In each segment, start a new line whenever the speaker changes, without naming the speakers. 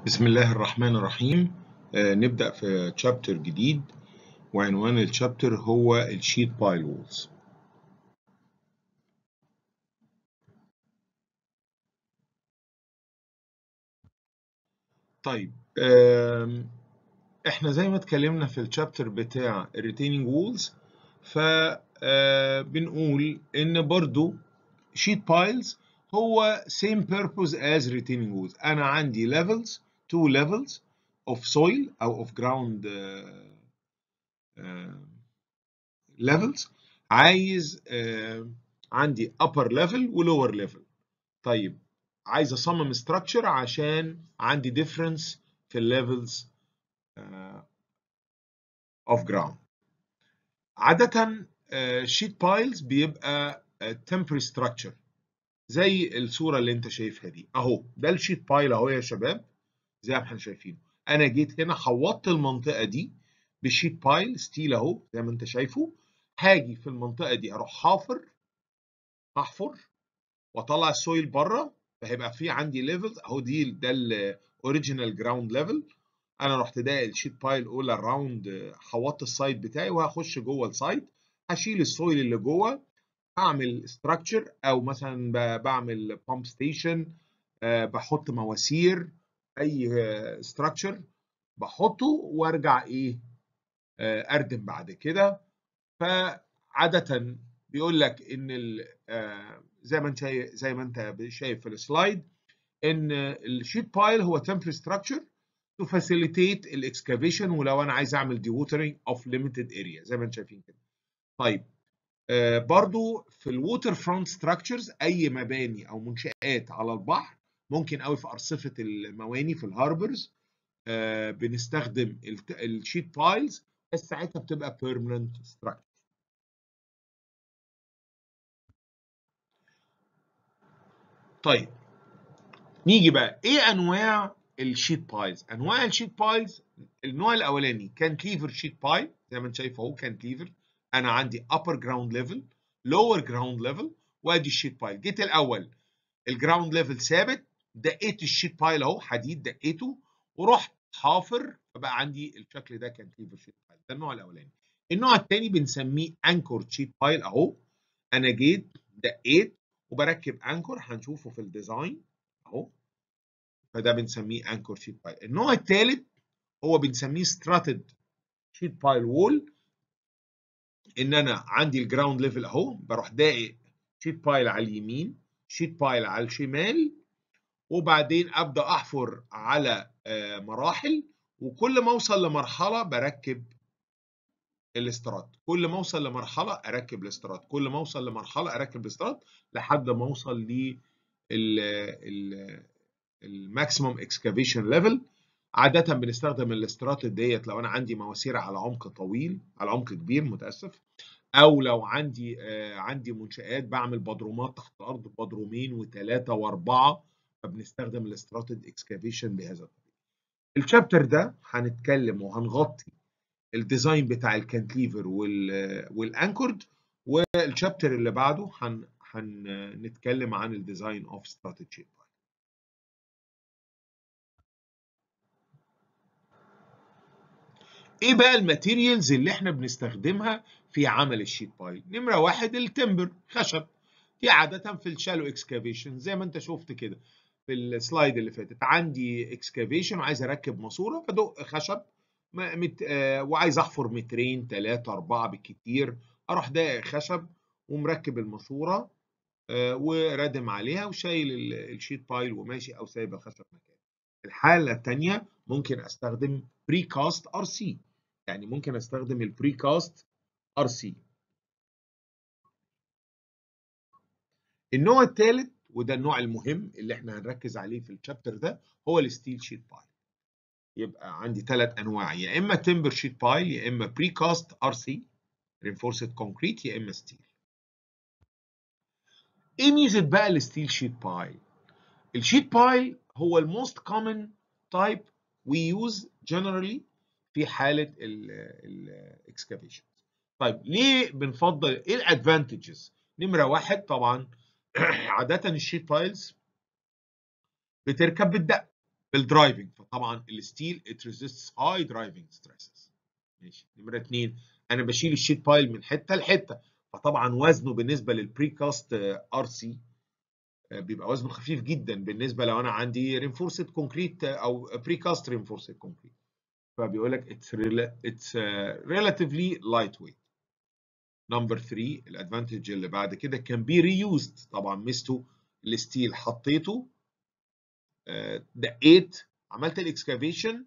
بسم الله الرحمن الرحيم آه، نبدأ في تشابتر جديد وعنوان التشابتر هو الشيت بايل وولز طيب آم، احنا زي ما اتكلمنا في التشابتر بتاع الريتيننج وولز فبنقول ان برضو شيت بايلز هو same purpose as retaining walls انا عندي levels two levels of soil او of ground uh, uh, levels عايز uh, عندي upper level و lower level طيب عايز اصمم structure عشان عندي difference في levels uh, of ground عادة sheet piles بيبقى temporary structure زي الصورة اللي انت شايفها دي اهو ده الشيت بايل اهو يا شباب زي ما احنا شايفينه انا جيت هنا حوطت المنطقة دي بالشيت بايل ستيل اهو زي ما انت شايفه هاجي في المنطقة دي اروح حافر هحفر واطلع السويل بره فهيبقى في عندي ليفلز اهو دي ده الاوريجينال جراوند ليفل انا رحت داقق الشيت بايل اول اراوند حوطت السايت بتاعي وهخش جوه السايت هشيل السويل اللي جوه اعمل ستراكشر او مثلا بعمل بامب ستيشن بحط مواسير اي ستراكشر بحطه وارجع ايه اردم بعد كده فعاده بيقول لك ان زي ما انت زي ما انت شايف في السلايد ان الشيت بايل هو temporary structure to facilitate الاكسكافيشن ولو انا عايز اعمل dewatering of limited area زي ما انتم شايفين كده طيب آه برضو في الووتر فرونت ستراكشرز اي مباني او منشآت على البحر ممكن قوي في ارصفه المواني في الهاربرز آه بنستخدم الشيت بايلز بس ساعتها بتبقى بيرمننت ستراكشر طيب نيجي بقى ايه انواع الشيت بايلز انواع الشيت بايلز النوع الاولاني كان كليفر شيت بايل زي ما انت شايف اهو كان كليفر انا عندي upper ground level lower ground level وادي الشيت بايل جيت الاول الجراوند ليفل ثابت دقيت الشيت بايل اهو حديد دقيته ورحت حافر فبقى عندي الشكل ده كان كليفر شيت بايل ده النوع الاولاني النوع الثاني بنسميه انكور شيت بايل اهو انا جيت دقيت وبركب انكور هنشوفه في الديزاين اهو فده بنسميه انكور شيت بايل النوع الثالث هو بنسميه ستراتد شيت بايل وول ان انا عندي الجراوند ليفل اهو بروح داقق شيت بايل على اليمين شيت بايل على الشمال وبعدين ابدا احفر على مراحل وكل ما اوصل لمرحله بركب الاستراد كل ما اوصل لمرحله اركب الاستراد كل ما اوصل لمرحله اركب الاستراد لحد ما اوصل ل الماكسيموم اكسكافيشن ليفل عادة بنستخدم الاسترات ديت لو انا عندي مواسير على عمق طويل على عمق كبير متاسف او لو عندي آه عندي منشآت بعمل بدرومات تحت الارض بدرومين وثلاثه واربعه فبنستخدم الاستراتيد اكسكافيشن بهذا الطريقه. الشابتر ده هنتكلم وهنغطي الديزاين بتاع الكانتليفر والانكورد والشابتر اللي بعده هن هنتكلم عن الديزاين اوف ستراتيد شيب ايه بقى الماتيريالز اللي احنا بنستخدمها في عمل الشيت بايل نمره واحد التمبر خشب دي عاده في الشالو اكسكافيشن زي ما انت شفت كده في السلايد اللي فاتت عندي اكسكافيشن وعايز اركب ماسوره بدق خشب مت... آه وعايز احفر مترين ثلاثة أربعة بالكتير أروح داقق خشب ومركب الماسورة آه ورادم عليها وشايل الشيت بايل وماشي أو سايب الخشب مكانه. الحالة الثانية ممكن أستخدم بري كاست ار سي يعني ممكن استخدم البري كاست ار سي النوع الثالث وده النوع المهم اللي احنا هنركز عليه في الشابتر ده هو الستيل شيت بايل يبقى عندي ثلاث انواع يا اما تمبر شيت بايل يا اما بري كاست ار سي رينفورسد كونكريت يا اما ستيل ايه ميزه بقى الستيل شيت بايل الشيت بايل هو الموست كومن تايب we use generally في حالة الاكسكافيشن طيب ليه بنفضل ايه الادفانتجز نمرة واحد طبعا عادة الشيت بايلز بتركب بالدق بالدرايفنج فطبعا الستيل ات ريزيستس هاي درايفنج ستريسز ماشي نمره اثنين انا بشيل الشيت بايل من حته لحته فطبعا وزنه بالنسبه للبري كاست ار سي بيبقى وزنه خفيف جدا بالنسبه لو انا عندي رينفورسد كونكريت او بري كاست رينفورسد كونكريت فبيقول لك اتس اتس ريلاتيفلي لايت ويت نمبر 3 الادفانتج اللي بعد كده كان بي ريوزد طبعا ميزته الستيل حطيته دقيت عملت الاكسكافيشن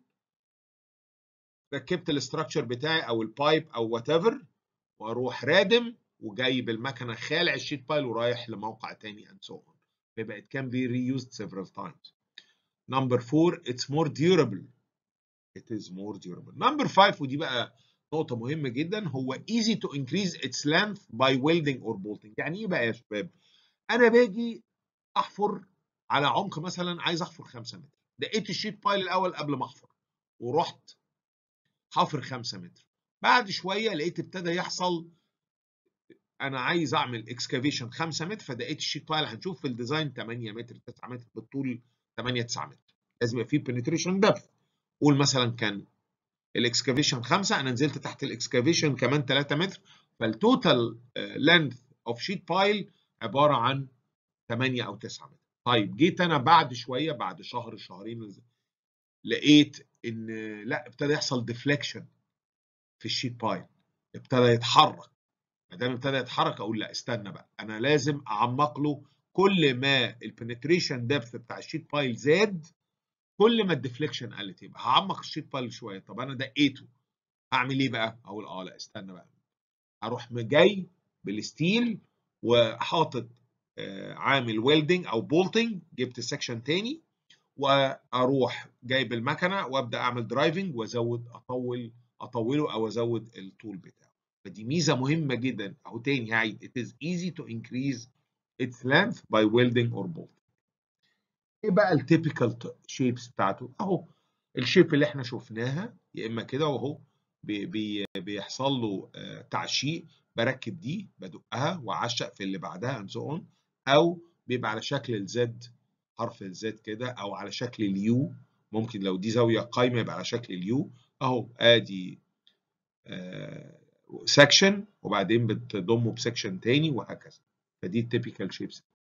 ركبت الاستراكشر بتاعي او البايب او وات ايفر واروح رادم وجاي بالمكنه خالع الشيت بايل ورايح لموقع تاني and so on يبقى it can be reused several times number four it's more durable it is more durable number five ودي بقى نقطة مهمة جدا هو easy to increase its length by welding or bolting يعني ايه بقى يا شباب انا باجي احفر على عمق مثلا عايز احفر 5 متر دقيت الشيت بايل الاول قبل ما احفر ورحت حفر 5 متر بعد شويه لقيت ابتدى يحصل انا عايز اعمل اكسكافيشن 5 متر فدقيت الشيت بايل هنشوف في الديزاين 8 متر 9 متر بالطول 8 9 متر لازم يبقى فيه بنتريشن دبث قول مثلا كان الاكسكافيشن 5 انا نزلت تحت الاكسكافيشن كمان 3 متر فالتوتال لينث اوف شيت بايل عباره عن 8 او 9 متر طيب جيت انا بعد شويه بعد شهر شهرين لقيت ان لا ابتدى يحصل ديفليكشن في الشيت بايل ابتدى يتحرك ما دام ابتدى يتحرك اقول لا استنى بقى انا لازم اعمق له كل ما البنتريشن ديبث بتاع الشيت بايل زاد كل ما الديفليكشن قلت يبقى هعمق الشيت بايل شويه طب انا دقيته هعمل ايه بقى؟ اقول اه لا استنى بقى اروح جاي بالستيل وحاطط آه عامل ويلدنج او بولتنج جبت سكشن تاني واروح جايب المكنه وابدا اعمل درايفنج وازود اطول اطوله او ازود الطول بتاعه فدي ميزه مهمه جدا اهو تاني هعيد it is easy to increase its length by welding or bolting ايه بقى التيبيكال شيبس بتاعته اهو الشيب اللي احنا شفناها يا اما كده واهو بي بي بيحصل له آه تعشيق بركب دي بدقها واعشق في اللي بعدها and so on او بيبقى على شكل الزد حرف الزد كده او على شكل اليو ممكن لو دي زاويه قايمه يبقى على شكل اليو اهو ادي آه سكشن وبعدين بتضمه بسكشن تاني وهكذا فدي التيبيكال شيبس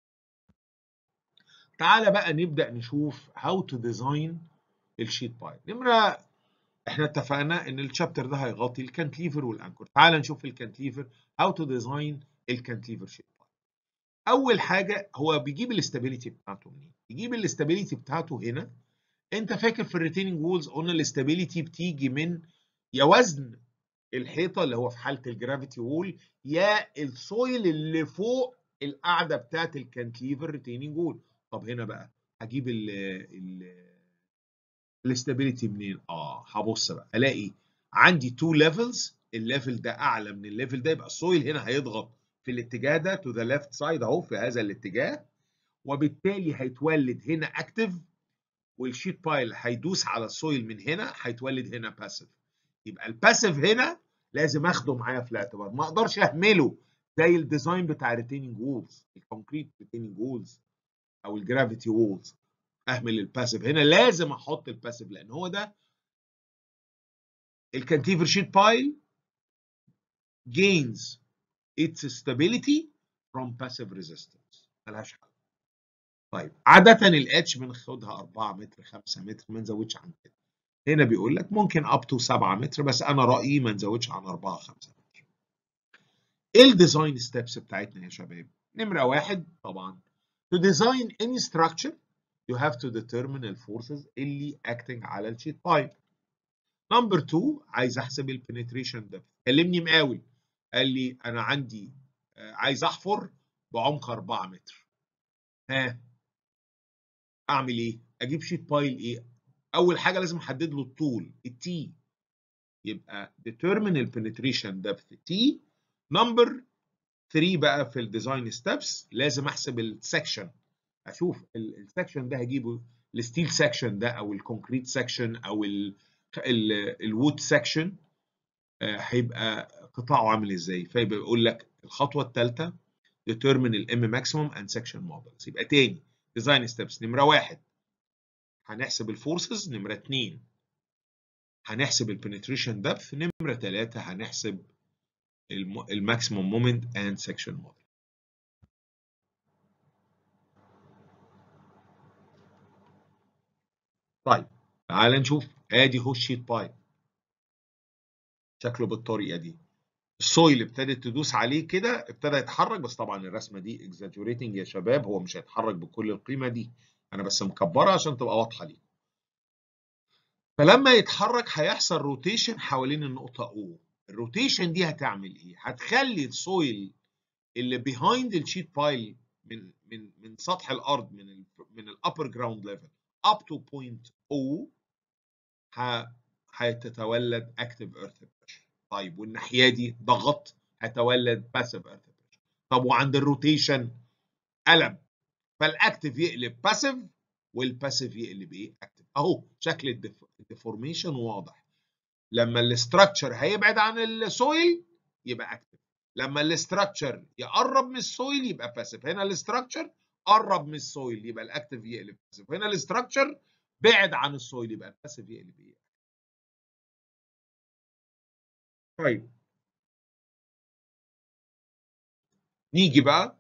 تعالى بقى نبدا نشوف هاو تو ديزاين الشيت بايل نمره احنا اتفقنا ان الشابتر ده هيغطي الكانتليفر والانكور تعالى نشوف الكانتليفر هاو تو ديزاين الكانتليفر شيت بايل اول حاجه هو بيجيب الاستابيليتي بتاعته منين يجيب الاستابيليتي بتاعته هنا انت فاكر في الريتيننج وولز قلنا الاستابيليتي بتيجي من يا وزن الحيطه اللي هو في حاله الجرافيتي وول يا السويل اللي فوق القاعده بتاعت الكانتليفر ريتيننج وول طب هنا بقى هجيب ال ال الاستابيليتي منين اه هبص بقى الاقي عندي تو ليفلز الليفل ده اعلى من الليفل ده يبقى السويل هنا هيضغط في الاتجاه ده تو ذا ليفت سايد اهو في هذا الاتجاه وبالتالي هيتولد هنا اكتف والشيت بايل هيدوس على السويل من هنا هيتولد هنا باسيف يبقى الباسيف هنا لازم اخده معايا في الاعتبار ما اقدرش اهمله زي الديزاين بتاع ريتيننج وولز الكونكريت ريتيننج وولز او الجرافيتي وولز اهمل الباسيف هنا لازم احط الباسيف لان هو ده الكانتيفر شيت بايل gains its stability from passive resistance ملهاش حل طيب عادة الاتش بناخدها 4 متر 5 متر ما نزودش عن كده هنا بيقول لك ممكن اب تو 7 متر بس انا رايي ما نزودش عن 4 5 متر ايه الديزاين ستيبس بتاعتنا يا شباب نمرة واحد طبعا to design any structure you have to determine الفورسز اللي acting على الشيت بايب نمبر 2 عايز احسب البنتريشن ديبث كلمني مقاول قال لي انا عندي عايز احفر بعمق 4 متر ها اعمل ايه اجيب شيت بايل ايه اول حاجه لازم احدد له الطول التي يبقى determine البنتريشن depth تي نمبر 3 بقى في الديزاين ستيبس لازم احسب السكشن اشوف السكشن ده هجيبه الستيل سكشن ده او الكونكريت سكشن او الوود سكشن هيبقى قطاعه عامل ازاي فيبقى يقول لك الخطوه الثالثه determine الام ماكسيموم اند سكشن مودلز يبقى تاني ديزاين ستيبس نمره واحد هنحسب الفورسز نمره 2 هنحسب البنتريشن دبث نمره 3 هنحسب الماكسيموم مومنت اند سكشن موديل طيب تعال نشوف ادي هو الشيت بايب شكله بالطريقه دي السويل ابتدت تدوس عليه كده ابتدى يتحرك بس طبعا الرسمه دي اكزاجوريتنج يا شباب هو مش هيتحرك بكل القيمه دي انا بس مكبرها عشان تبقى واضحه ليكم فلما يتحرك هيحصل روتيشن حوالين النقطه O الروتيشن دي هتعمل ايه هتخلي السويل اللي بيهايند الشيت بايل من من من سطح الارض من ال من الابر جراوند ليفل اب تو بوينت O هتتولد اكتيف ايرث بريشر طيب والناحيه دي ضغط هتولد باسيف ايرث بريشر طب وعند الروتيشن قلب فالاكتيف يقلب باسيف والباسيف يقلب ايه اكتيف اهو شكل الديفورميشن واضح لما الاستراكشر هيبعد عن السويل يبقى اكتيف لما الاستراكشر يقرب من السويل يبقى باسيف هنا الاستراكشر قرب من السويل يبقى الاكتيف يقلب باسيف هنا الاستراكشر بعد عن السويل يبقى الباسيف يقلب ايه طيب نيجي بقى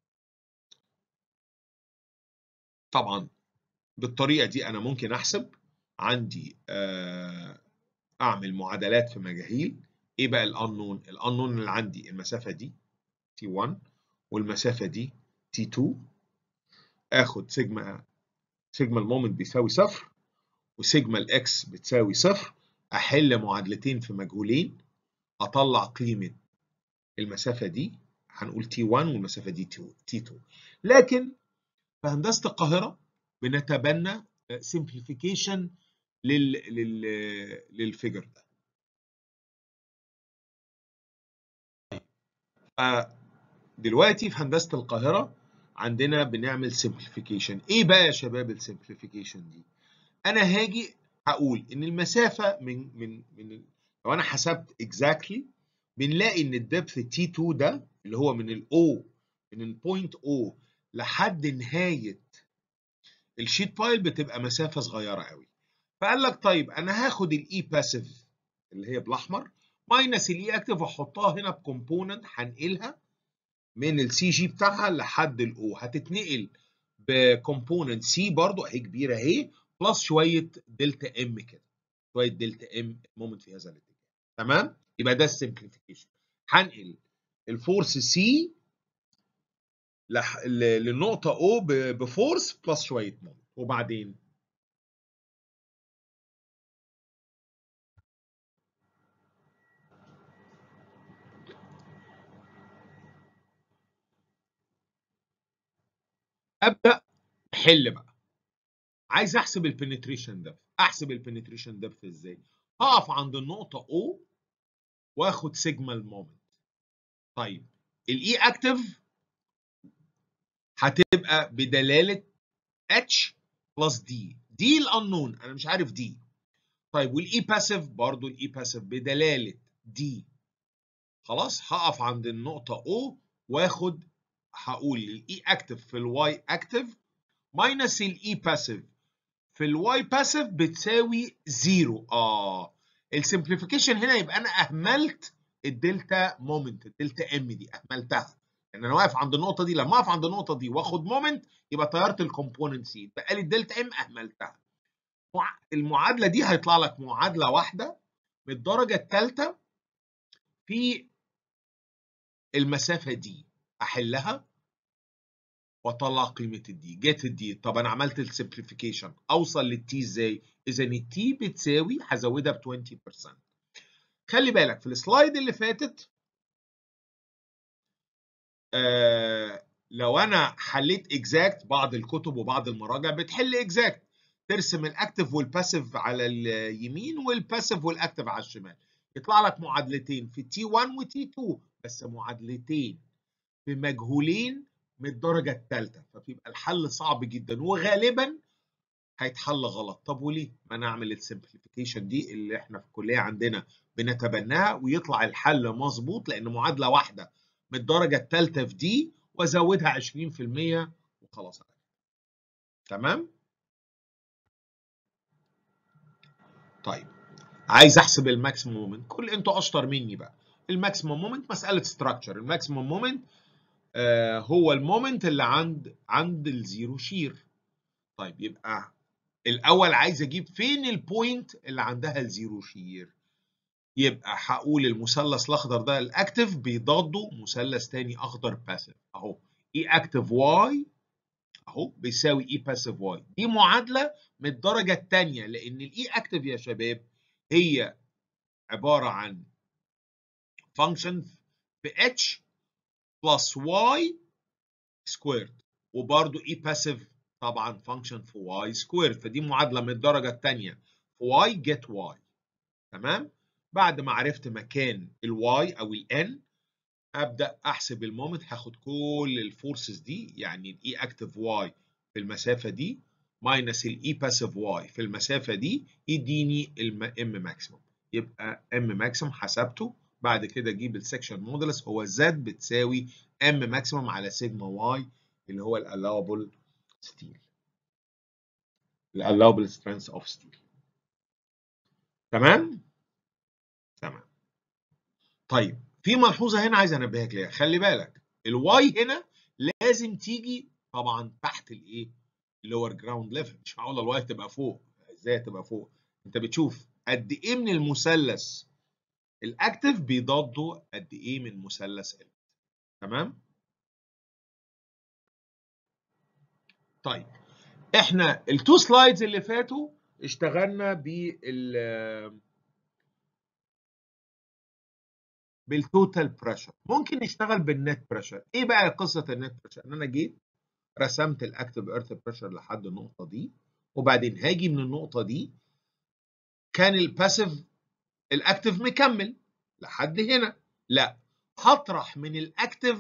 طبعا بالطريقه دي انا ممكن احسب عندي اعمل معادلات في مجاهيل ايه بقى الانون الانون اللي عندي المسافه دي T1 والمسافه دي T2 اخد سيجما سيجما المومنت بيساوي صفر وسيجما الاكس بتساوي صفر احل معادلتين في مجهولين اطلع قيمه المسافه دي هنقول T1 والمسافه دي T2 لكن في هندسه القاهره بنتبنى سمبليفيكيشن لل لل للفيجر ده دلوقتي في هندسه القاهره عندنا بنعمل سمبليفيكيشن ايه بقى يا شباب السمبليفيكيشن دي انا هاجي هقول ان المسافه من من من لو انا حسبت اكزاكتلي exactly بنلاقي ان الدبث تي 2 ده اللي هو من الاو من البوينت او لحد نهايه الشيت بايل بتبقى مسافه صغيره قوي فقال لك طيب انا هاخد الاي باسيف اللي هي بالاحمر ماينس الاي اكتف واحطها هنا بكومبوننت هنقلها من السي جي بتاعها لحد الاو هتتنقل بكومبوننت سي برضو اهي كبيره اهي بلس شويه دلتا ام كده شويه دلتا ام مومنت في هذا الاتجاه تمام يبقى ده السمبليفيكيشن هنقل الفورس سي للنقطه او بفورس بلس شويه مومنت وبعدين ابدا احل بقى عايز احسب البنتريشن دبث احسب البنتريشن دبث ازاي هقف عند النقطه O واخد سيجما المومنت طيب الاي اكتف هتبقى بدلاله اتش بلس دي دي الانون انا مش عارف دي طيب والاي باسيف برضو الاي باسيف بدلاله دي خلاص هقف عند النقطه O واخد هقول الاي اكتف في الواي اكتف ماينس الاي باسيف في الواي باسيف بتساوي زيرو اه السمبليفيكيشن هنا يبقى انا اهملت الدلتا مومنت الدلتا ام دي اهملتها لان انا واقف عند النقطه دي لما اقف عند النقطه دي واخد مومنت يبقى طيرت الكومبوننت سي بقى لي الدلتا ام اهملتها المعادله دي هيطلع لك معادله واحده من الدرجه الثالثه في المسافه دي احلها واطلع قيمه الدي جت الدي طب انا عملت السمبليفيكيشن اوصل للتي ازاي اذا التي بتساوي هزودها ب 20% خلي بالك في السلايد اللي فاتت آه لو انا حليت اكزاكت بعض الكتب وبعض المراجع بتحل اكزاكت ترسم الاكتف والباسيف على اليمين والباسيف والاكتف على الشمال يطلع لك معادلتين في تي 1 وتي 2 بس معادلتين في مجهولين من الدرجة الثالثة فبيبقى الحل صعب جدا وغالبا هيتحل غلط طب وليه؟ ما نعمل السمبليفيكيشن دي اللي احنا في الكلية عندنا بنتبناها ويطلع الحل مظبوط لأن معادلة واحدة من الدرجة الثالثة في دي وازودها 20% وخلاص تمام؟ طيب عايز احسب الماكسيمم مومنت كل انتوا اشطر مني بقى الماكسيمم مومنت مساله ستراكشر الماكسيمم مومنت آه هو المومنت اللي عند عند الزيرو شير طيب يبقى الاول عايز اجيب فين البوينت اللي عندها الزيرو شير يبقى هقول المثلث الاخضر ده الاكتف بيضاده مثلث تاني اخضر باسيف اهو اي اكتف واي اهو بيساوي اي باسيف واي دي معادله من الدرجه الثانيه لان الاي اكتف يا شباب هي عباره عن فانكشن في اتش بلس واي سكويرد وبرده اي باسيف طبعا فانكشن في واي سكويرد فدي معادله من الدرجه الثانيه في واي جيت واي تمام بعد ما عرفت مكان الواي او الان ابدا احسب المومنت هاخد كل الفورسز دي يعني الاي اكتف واي في المسافه دي ماينس الاي باسيف واي في المسافه دي يديني الام ماكسيموم يبقى ام ماكسيموم حسبته بعد كده اجيب السكشن مودولس هو زد بتساوي ام ماكسيموم على سيجما واي اللي هو الالاوبل ستيل الالاوبل سترينث اوف ستيل تمام تمام طيب في ملحوظه هنا عايز انبهك ليها خلي بالك الواي هنا لازم تيجي طبعا تحت الايه اللور جراوند ليفل مش معقول الواي تبقى فوق ازاي تبقى فوق انت بتشوف قد ايه من المثلث الاكتف بيضاده قد ايه من مثلث ال تمام طيب احنا التو سلايدز اللي فاتوا اشتغلنا بال بالتوتال بريشر ممكن نشتغل بالنت بريشر ايه بقى قصه النت بريشر ان انا جيت رسمت الاكتف ايرث بريشر لحد النقطه دي وبعدين هاجي من النقطه دي كان الباسيف الاكتف مكمل لحد هنا لا هطرح من الاكتف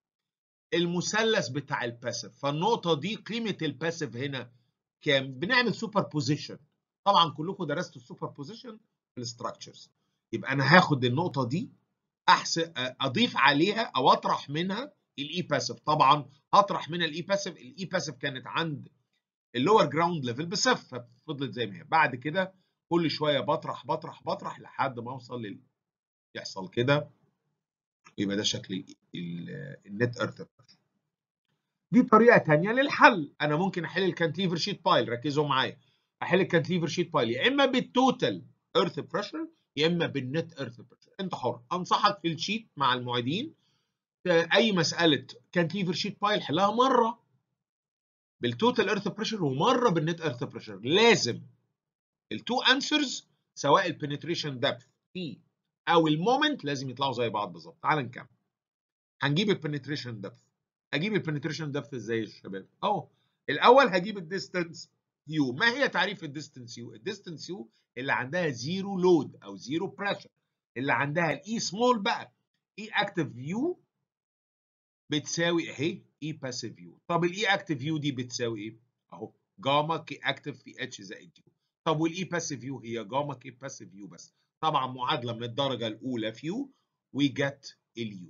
المثلث بتاع الباسيف فالنقطه دي قيمه الباسيف هنا كام بنعمل سوبر بوزيشن طبعا كلكم درستوا السوبر بوزيشن في الاستراكشرز يبقى انا هاخد النقطه دي احسن اضيف عليها او اطرح منها الاي باسيف طبعا هطرح منها الاي باسيف الاي باسيف كانت عند اللور جراوند ليفل بصفر ففضلت زي ما هي بعد كده كل شويه بطرح بطرح بطرح لحد ما اوصل لل يحصل كده يبقى ده شكل النت ايرث دي طريقه ثانيه للحل انا ممكن احل الكانتليفر شيت بايل ركزوا معايا احل الكانتليفر شيت بايل يا اما بالتوتال ايرث بريشر يا اما بالنت ايرث بريشر انت حر انصحك في الشيت مع المعيدين اي مساله كانتليفر شيت بايل حلها مره بالتوتال ايرث بريشر ومره بالنت ايرث بريشر لازم التو انسرز سواء البنتريشن دبث في او المومنت لازم يطلعوا زي بعض بالظبط تعال نكمل هنجيب البنتريشن دبث اجيب البنتريشن دبث ازاي يا شباب اهو الاول هجيب الديستنس يو ما هي تعريف الديستنس يو الديستنس يو اللي عندها زيرو لود او زيرو بريشر اللي عندها الاي سمول بقى اي اكتف يو بتساوي اهي اي باسيف يو طب الاي اكتف يو دي بتساوي ايه اهو جاما كي اكتف في اتش زائد يو طب والاي باسيف يو هي جاما كي باسيف يو بس طبعا معادله من الدرجه الاولى في يو وجت اليو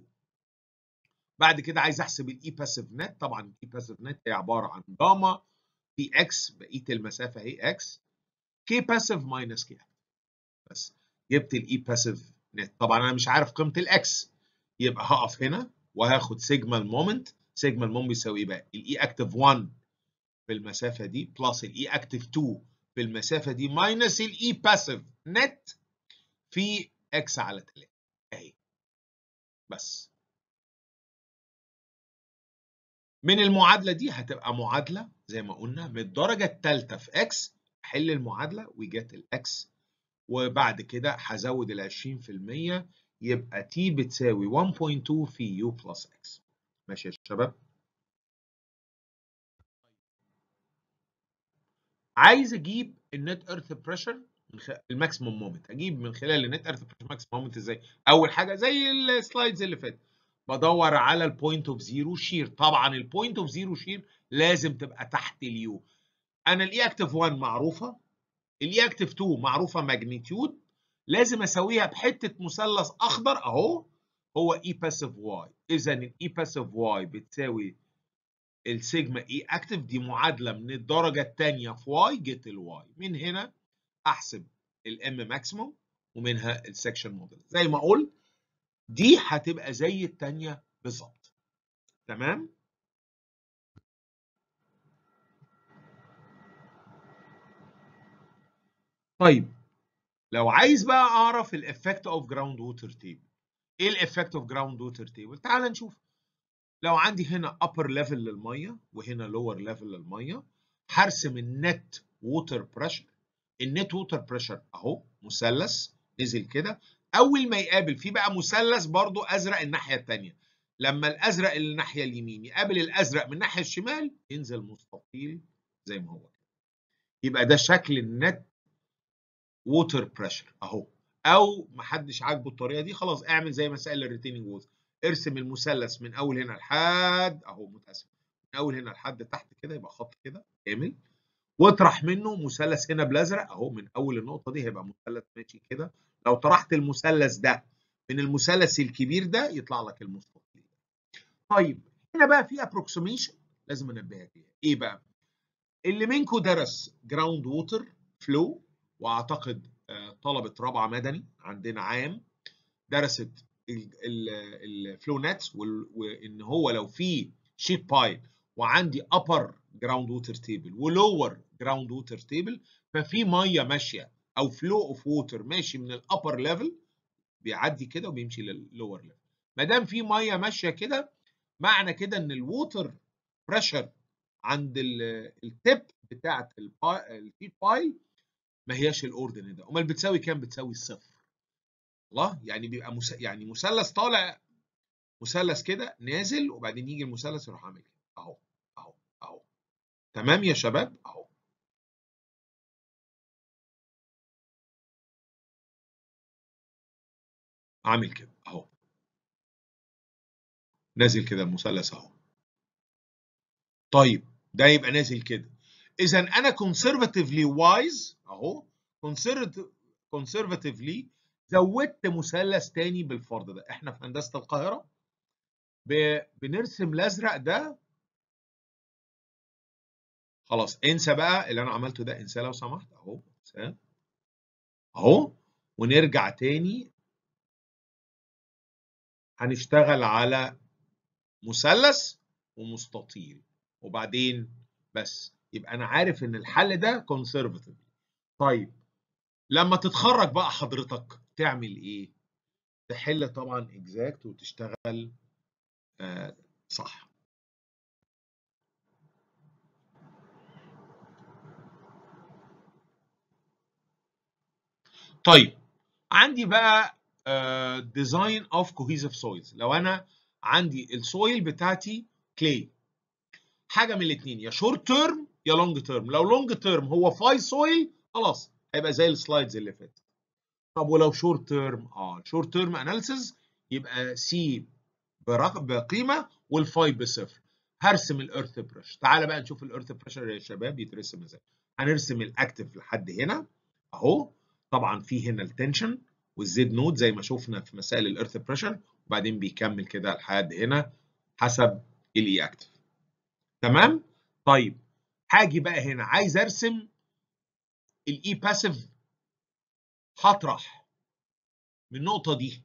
بعد كده عايز احسب الاي باسيف نت طبعا الاي باسيف نت هي عباره عن جاما في اكس بقيه المسافه هي اكس كي باسيف ماينس كي بس جبت الاي باسيف نت طبعا انا مش عارف قيمه الاكس يبقى هقف هنا وهاخد سيجما المومنت سيجما المومنت بيساوي ايه بقى الاي اكتف 1 في المسافه دي بلس الاي اكتف 2 في المسافه دي ماينس الاي باسيف نت في اكس على 3 اهي بس من المعادله دي هتبقى معادله زي ما قلنا من الدرجه الثالثه في اكس احل المعادله وجات الاكس وبعد كده هزود ال 20% يبقى تي بتساوي 1.2 في يو بلس اكس ماشي يا شباب عايز اجيب النت ايرث بريشر من خلال الماكسيموم مومنت اجيب من خلال النت ايرث بريشر ماكسيموم مومنت ازاي اول حاجه زي السلايدز اللي فاتت بدور على البوينت اوف زيرو شير طبعا البوينت اوف زيرو شير لازم تبقى تحت اليو انا الاي اكتف 1 معروفه الاي اكتف 2 معروفه ماجنتيود لازم اسويها بحته مثلث اخضر اهو هو اي باسيف واي اذا الاي باسيف واي بتساوي السيجما اي اكتف دي معادله من الدرجه الثانيه في واي جيت الواي من هنا احسب الام ماكسيموم ومنها السكشن موديل زي ما قلت دي هتبقى زي الثانيه بالظبط تمام طيب لو عايز بقى اعرف الافكت اوف جراوند ووتر تيبل ايه الافكت اوف جراوند ووتر تيبل تعال نشوف لو عندي هنا upper ليفل للميه وهنا lower ليفل للميه هرسم النت ووتر بريشر النت ووتر بريشر اهو مثلث نزل كده اول ما يقابل في بقى مثلث برضو ازرق الناحيه الثانيه لما الازرق الناحيه اليمين يقابل الازرق من الناحيه الشمال ينزل مستطيل زي ما هو يبقى ده شكل النت ووتر بريشر اهو او ما حدش عاجبه الطريقه دي خلاص اعمل زي مسائل الريتيننج ووتر ارسم المثلث من اول هنا لحد اهو متاسف من اول هنا لحد تحت كده يبقى خط كده كامل واطرح منه مثلث هنا بالازرق اهو من اول النقطه دي هيبقى مثلث ماشي كده لو طرحت المثلث ده من المثلث الكبير ده يطلع لك المستطيل طيب هنا بقى في ابروكسيميشن لازم انبهك ليها ايه بقى اللي منكم درس جراوند ووتر فلو واعتقد طلبه رابعه مدني عندنا عام درست الفلو نتس وان هو لو في شيت بايل وعندي upper جراوند ووتر تيبل ولور جراوند ووتر تيبل ففي ميه ماشيه او فلو اوف ووتر ماشي من الابر ليفل بيعدي كده وبيمشي لللور ليفل ما دام في ميه ماشيه كده معنى كده ان الووتر بريشر عند التيب بتاعت الشيت بايل ما هياش الاوردن ده امال بتساوي كام بتساوي الصفر الله يعني بيبقى مس... يعني مثلث طالع مثلث كده نازل وبعدين يجي المثلث يروح عامل كده اهو اهو اهو تمام يا شباب اهو عامل كده اهو نازل كده المثلث اهو طيب ده يبقى نازل كده اذا انا كونسرفاتيفلي وايز اهو كونسرفاتيفلي زودت مثلث تاني بالفرض ده احنا في هندسه القاهره بنرسم الازرق ده خلاص انسى بقى اللي انا عملته ده انساه لو سمحت اهو انساه اهو ونرجع تاني هنشتغل على مثلث ومستطيل وبعدين بس يبقى انا عارف ان الحل ده كونسرفاتيف طيب لما تتخرج بقى حضرتك تعمل ايه تحل طبعا اكزاكت وتشتغل آه صح طيب عندي بقى ديزاين اوف كوهيزيف سويلز لو انا عندي السويل بتاعتي كلي حاجه من الاثنين يا شورت تيرم يا لونج تيرم لو لونج تيرم هو فاي سويل خلاص هيبقى زي السلايدز اللي فاتت طب ولو شورت تيرم اه شورت تيرم اناليسيز يبقى سي بقيمه والفاي بصفر هرسم الارث بريشر تعالى بقى نشوف الارث بريشر يا شباب يترسم ازاي هنرسم الاكتف لحد هنا اهو طبعا في هنا التنشن والزد نود زي ما شفنا في مسائل الارث بريشر وبعدين بيكمل كده لحد هنا حسب الاي اكتف تمام طيب هاجي بقى هنا عايز ارسم الاي باسيف هطرح من النقطه دي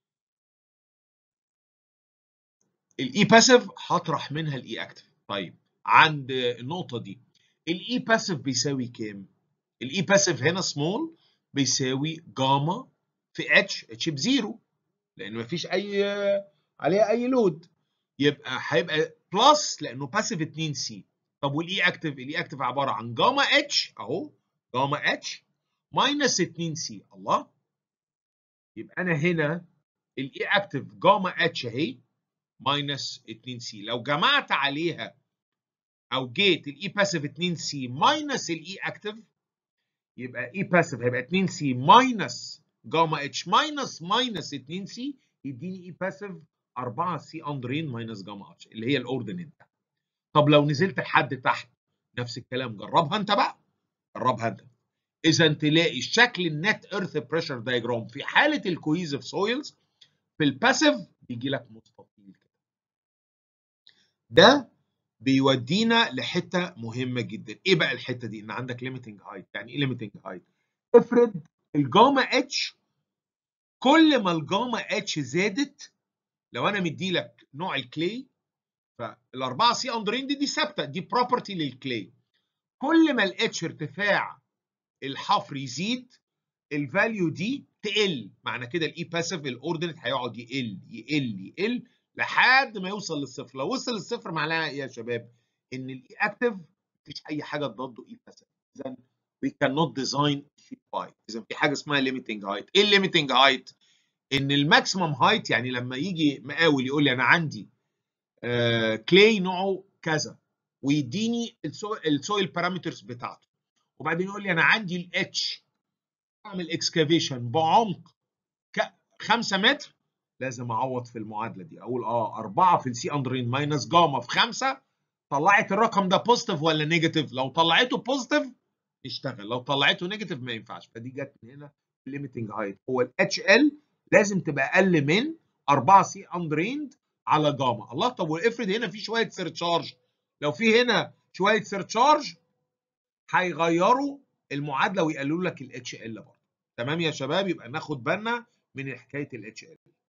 الاي باسيف هطرح منها الاي اكتف طيب عند النقطه دي الاي باسيف بيساوي كام الاي باسيف هنا سمول بيساوي جاما في اتش اتش بزيرو لان مفيش اي عليها اي لود يبقى هيبقى بلس لانه باسيف 2 سي طب والاي اكتف الاي اكتف عباره عن جاما اتش اهو جاما اتش ماينس 2 سي الله يبقى انا هنا الاي اكتف جاما اتش اهي ماينس 2 سي لو جمعت عليها او جيت الاي باسيف 2 سي ماينس الاي اكتف يبقى اي باسيف هيبقى 2 سي ماينس جاما اتش ماينس ماينس 2 سي يديني اي باسيف 4 سي اندرين ماينس جاما اتش اللي هي الاوردينيت ده طب لو نزلت لحد تحت نفس الكلام جربها انت بقى جربها انت اذا تلاقي شكل النت ايرث بريشر دايجرام في حاله الكويزيف سويلز في الباسيف بيجي لك مستطيل كده ده بيودينا لحته مهمه جدا ايه بقى الحته دي ان عندك ليميتنج هايت يعني ايه ليميتنج هايت افرض الجاما اتش كل ما الجاما اتش زادت لو انا مدي لك نوع الكلي فالاربعه سي اندرين دي دي ثابته دي بروبرتي للكلي كل ما الاتش ارتفاع الحفر يزيد الفاليو دي تقل معنى كده الاي باسيف الاوردينت هيقعد يقل يقل يقل لحد ما يوصل للصفر لو وصل للصفر معناها ايه يا شباب ان الاي اكتف مفيش اي حاجه ضده اي باسيف اذا we cannot design sheet pipe اذا في حاجه اسمها limiting height ايه الليميتنج هايت ان الماكسيمم هايت يعني لما يجي مقاول يقول لي انا عندي آه كلاي نوعه كذا ويديني السويل بارامترز بتاعته وبعدين يقول لي انا عندي الاتش اعمل اكسكافيشن بعمق 5 متر لازم اعوض في المعادله دي اقول اه 4 في السي اندرين ماينس جاما في 5 طلعت الرقم ده بوزيتيف ولا نيجاتيف لو طلعته بوزيتيف يشتغل لو طلعته نيجاتيف ما ينفعش فدي جت من هنا الليميتنج هايت هو الاتش ال لازم تبقى اقل من 4 سي اندريند على جاما الله طب وافرض هنا في شويه سيرتشارج لو في هنا شويه سيرتشارج هيغيروا المعادله ويقللوا لك الاتش ال برضه تمام يا شباب يبقى ناخد بالنا من حكايه الاتش ال